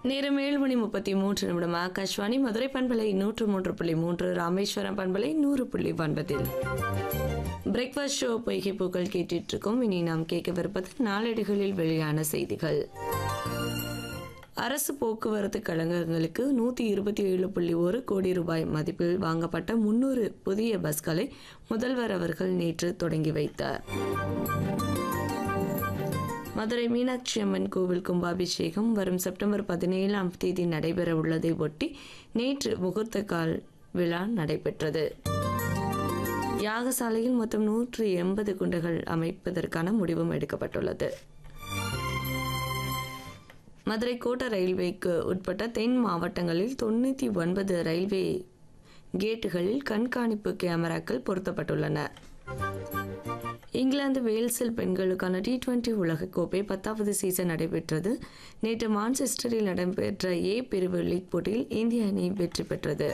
நேரம் ஏழு மணி முப்பத்தி மூன்று நிமிடம் ஆகாஷ்வாணி மதுரை பண்பலை நூற்று மூன்று புள்ளி மூன்று ராமேஸ்வரம் பண்பலை நூறு புள்ளி ஒன்பதில் பிரேக்ஃபாஸ்ட் ஷோ பொய்கை பூக்கள் கேட்டுட்டு இருக்கோம் இனி நாம் கேட்கவிருப்பது நாளேடுகளில் வெளியான செய்திகள் அரசு போக்குவரத்து கழகங்களுக்கு நூற்றி இருபத்தி ஏழு புள்ளி ஒரு கோடி ரூபாய் மதிப்பில் வாங்கப்பட்ட முன்னூறு புதிய பஸ்களை முதல்வர் அவர்கள் நேற்று தொடங்கி வைத்தார் மதுரை மீனாட்சி அம்மன் கோவில் கும்பாபிஷேகம் வரும் செப்டம்பர் பதினேழாம் தேதி நடைபெற உள்ளதை ஒட்டி நேற்று முகூர்த்த கால் விழா நடைபெற்றது யாகசாலையில் மொத்தம் நூற்று எண்பது குண்டுகள் அமைப்பதற்கான முடிவும் எடுக்கப்பட்டுள்ளது மதுரை கோட்ட ரயில்வேக்கு உட்பட்ட தென் மாவட்டங்களில் தொண்ணூற்றி ஒன்பது ரயில்வே கேட்டுகளில் கண்காணிப்பு கேமராக்கள் பொருத்தப்பட்டுள்ளன இங்கிலாந்து வேல்ஸில் பெண்களுக்கான டி டுவெண்டி உலகக்கோப்பை பத்தாவது சீசன் நடைபெற்றது நேற்று மான்செஸ்டரில் நடைபெற்ற ஏ பிரிவு லீக் போட்டியில் இந்திய அணி வெற்றி பெற்றது